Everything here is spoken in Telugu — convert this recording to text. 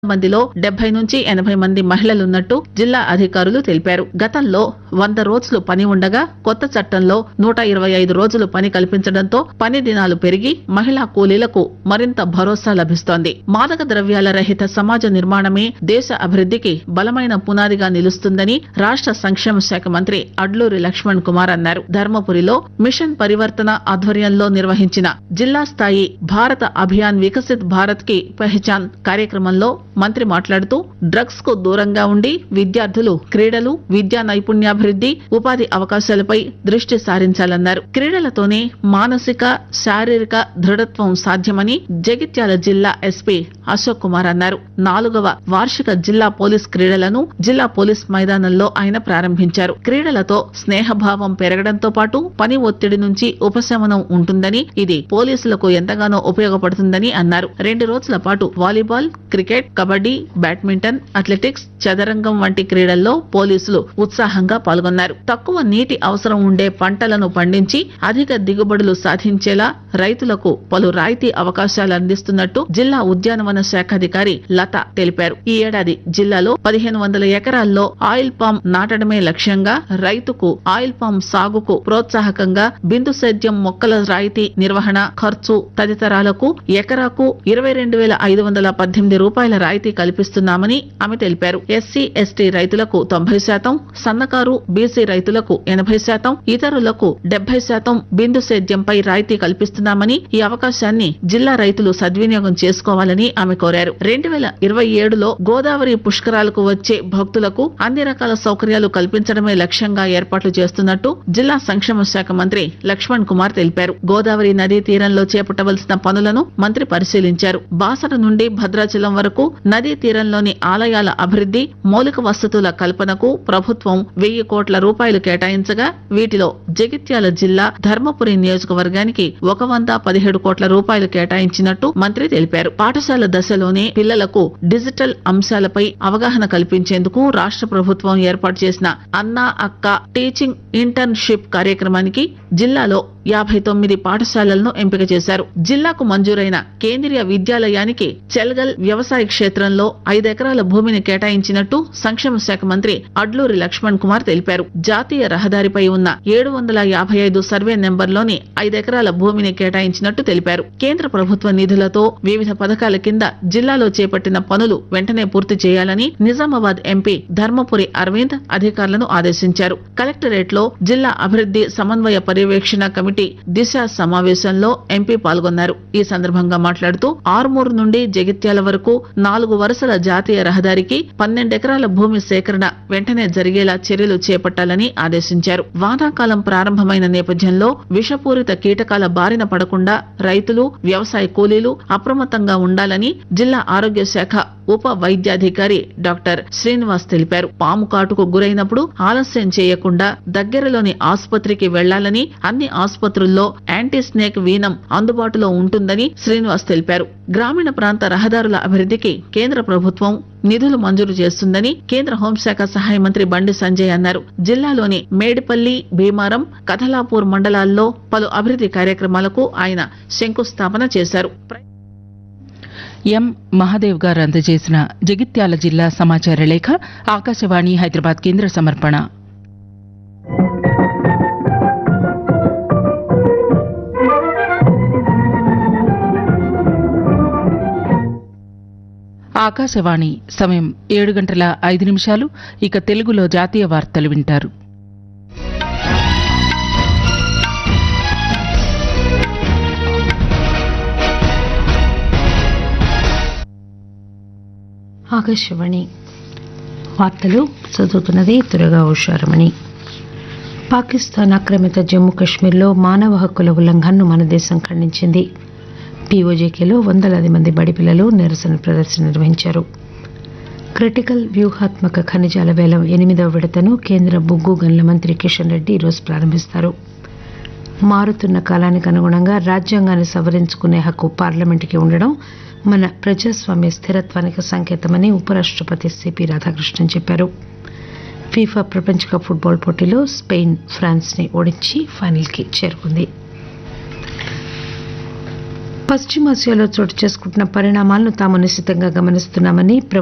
మందిలో డెబ్బై నుంచి ఎనభై మంది మహిళలున్నట్టు జిల్లా అధికారులు తెలిపారు గతంలో వంద రోజులు పని ఉండగా కొత్త చట్టంలో నూట ఇరవై ఐదు రోజులు పని కల్పించడంతో పని దినాలు పెరిగి మహిళా కూలీలకు మరింత భరోసా లభిస్తోంది మాదక ద్రవ్యాల రహిత సమాజ నిర్మాణమే దేశ అభివృద్ధికి బలమైన పునాదిగా నిలుస్తుందని రాష్ట్ర సంక్షేమ శాఖ మంత్రి అడ్లూరి లక్ష్మణ్ కుమార్ అన్నారు ధర్మపురిలో మిషన్ పరివర్తన ఆధ్వర్యంలో నిర్వహించిన జిల్లా స్థాయి భారత అభియాన్ వికసిత్ భారత్ కి పెహచాన్ కార్యక్రమంలో మంత్రి మాట్లాడుతూ డ్రగ్స్ కు దూరంగా ఉండి విద్యార్థులు క్రీడలు విద్యా నైపుణ్యాభివృద్ధి ఉపాధి అవకాశాలపై దృష్టి సారించాలన్నారు క్రీడలతోనే మానసిక శారీరక దృఢత్వం సాధ్యమని జగిత్యాల జిల్లా ఎస్పీ అశోక్ కుమార్ అన్నారు నాలుగవ వార్షిక జిల్లా పోలీస్ క్రీడలను జిల్లా పోలీస్ మైదానంలో ఆయన ప్రారంభించారు క్రీడలతో స్నేహభావం పెరగడంతో పాటు పని ఒత్తిడి నుంచి ఉపశమనం ఉంటుందని ఇది పోలీసులకు ఎంతగానో ఉపయోగపడుతుందని అన్నారు రెండు రోజుల పాటు volleyball cricket kabaddi badminton athletics చదరంగం వంటి క్రీడల్లో పోలీసులు ఉత్సాహంగా పాల్గొన్నారు తక్కువ నీటి అవసరం ఉండే పంటలను పండించి అధిక దిగుబడులు సాధించేలా రైతులకు పలు రాయితీ అవకాశాలు అందిస్తున్నట్టు జిల్లా ఉద్యానవన శాఖ అధికారి లత తెలిపారు ఈ ఏడాది జిల్లాలో పదిహేను వందల ఎకరాల్లో ఆయిల్ పామ్ నాటడమే లక్ష్యంగా రైతుకు ఆయిల్ పామ్ సాగుకు ప్రోత్సాహకంగా బిందు సేద్యం మొక్కల రాయితీ నిర్వహణ ఖర్చు తదితరాలకు ఎకరాకు ఇరవై రెండు వేల ఐదు వందల పద్దెనిమిది రూపాయల రాయితీ కల్పిస్తున్నామని ఆమె తెలిపారు ఎస్సీ ఎస్టీ రైతులకు తొంభై శాతం సన్నకారు బీసీ రైతులకు ఎనభై శాతం ఇతరులకు డెబ్బై శాతం బిందు సేద్యంపై రాయితీ కల్పిస్తున్నామని ఈ అవకాశాన్ని జిల్లా రైతులు సద్వినియోగం చేసుకోవాలని ఆమె కోరారు రెండు వేల ఇరవై ఏడులో గోదావరి పుష్కరాలకు వచ్చే భక్తులకు అన్ని రకాల సౌకర్యాలు కల్పించడమే లక్ష్యంగా ఏర్పాట్లు చేస్తున్నట్టు జిల్లా సంక్షేమ శాఖ మంత్రి లక్ష్మణ్ కుమార్ తెలిపారు గోదావరి నదీ తీరంలో చేపట్టవలసిన పనులను మంత్రి పరిశీలించారు బాసర నుండి భద్రాచలం వరకు నదీ తీరంలోని ఆలయాల అభివృద్ధి మౌలిక వసతుల కల్పనకు ప్రభుత్వం వెయ్యి కోట్ల రూపాయలు కేటాయించగా వీటిలో జగిత్యాల జిల్లా ధర్మపురి నియోజకవర్గానికి ఒక వంద పదిహేడు కోట్ల రూపాయలు కేటాయించినట్టు మంత్రి తెలిపారు పాఠశాల దశలోనే పిల్లలకు డిజిటల్ అంశాలపై అవగాహన కల్పించేందుకు రాష్ట్ర ప్రభుత్వం ఏర్పాటు చేసిన అన్నా అక్క టీచింగ్ ఇంటర్న్షిప్ కార్యక్రమానికి జిల్లాలో యాభై తొమ్మిది పాఠశాలలను ఎంపిక చేశారు జిల్లాకు మంజూరైన కేంద్రీయ విద్యాలయానికి చెల్గల్ వ్యవసాయ క్షేత్రంలో ఐదెకరాల భూమిని కేటాయించినట్టు సంక్షేమ శాఖ మంత్రి అడ్లూరి లక్ష్మణ్ కుమార్ తెలిపారు జాతీయ రహదారిపై ఉన్న ఏడు వందల యాభై ఐదు సర్వే నెంబర్లోని ఐదెకరాల భూమిని కేటాయించినట్టు తెలిపారు కేంద్ర ప్రభుత్వ నిధులతో వివిధ పథకాల కింద జిల్లాలో చేపట్టిన పనులు వెంటనే పూర్తి చేయాలని నిజామాబాద్ ఎంపీ ధర్మపురి అరవింద్ అధికారులను ఆదేశించారు కలెక్టరేట్ లో జిల్లా అభివృద్ధి సమన్వయ పర్యవేక్షణ కమిటీ దిశ సమావేశంలో ఎంపీ పాల్గొన్నారు ఈ సందర్భంగా మాట్లాడుతూ ఆర్మూరు నుండి జగిత్యాల వరకు నాలుగు వరుసల జాతీయ రహదారికి పన్నెండెకరాల భూమి సేకరణ వెంటనే జరిగేలా చర్యలు చేపట్టాలని ఆదేశించారు వానాకాలం ప్రారంభమైన నేపథ్యంలో విషపూరిత కీటకాల బారిన పడకుండా రైతులు వ్యవసాయ కూలీలు అప్రమత్తంగా ఉండాలని జిల్లా ఆరోగ్య శాఖ ఉప వైద్యాధికారి డాక్టర్ శ్రీనివాస్ తెలిపారు పాము కాటుకు గురైనప్పుడు ఆలస్యం చేయకుండా దగ్గరలోని ఆసుపత్రికి వెళ్లాలని అన్ని ఆసుపత్రుల్లో యాంటీ స్నేక్ వీనం అందుబాటులో ఉంటుందని శ్రీనివాస్ తెలిపారు గ్రామీణ ప్రాంత రహదారుల అభివృద్ధికి కేంద్ర ప్రభుత్వం నిధులు మంజూరు చేస్తుందని కేంద్ర హోంశాఖ సహాయ మంత్రి బండి సంజయ్ అన్నారు జిల్లాలోని మేడిపల్లి భీమారం కథలాపూర్ మండలాల్లో పలు అభివృద్ధి కార్యక్రమాలకు ఆయన శంకుస్థాపన చేశారు ఎం మహాదేవ్ గారు అందజేసిన జగిత్యాల జిల్లా సమాచార లేఖ ఆకాశవాణి హైదరాబాద్ కేంద్ర సమర్పణ ఆకాశవాణి సమయం ఏడు గంటల ఐదు నిమిషాలు ఇక తెలుగులో జాతీయ వార్తలు వింటారు ఆకాశవాణి వార్తలు చదువుతున్నది దురగా ఉషారమణి పాకిస్తాన్ ఆక్రమిత జమ్మూ కాశ్మీర్లో మానవ హక్కుల ఉల్లంఘనను మన దేశం ఖండించింది పీఓజేకేలో వందలాది మంది బడి పిల్లలు నిరసన ప్రదర్శన నిర్వహించారు క్రిటికల్ వ్యూహాత్మక ఖనిజాల వేలం ఎనిమిదవ విడతను కేంద్ర బొగ్గు గనుల మంత్రి కిషన్ రెడ్డి ఈరోజు ప్రారంభిస్తారు మారుతున్న కాలానికి అనుగుణంగా రాజ్యాంగాన్ని సవరించుకునే హక్కు పార్లమెంటుకి ఉండడం మన ప్రజాస్వామ్య స్థిరత్వానికి సంకేతమని ఉపరాష్ట్రపతి సిపి రాధాకృష్ణన్ చెప్పారు ఫీఫా ప్రపంచ కప్ ఫుట్బాల్ పోటీలో స్పెయిన్ ఫ్రాన్స్ ని ఓడించి ఫైనల్ కి చేరుకుంది పశ్చిమాసియాలో చోటు చేసుకుంటున్న పరిణామాలను తాము నిశితంగా గమనిస్తున్నామని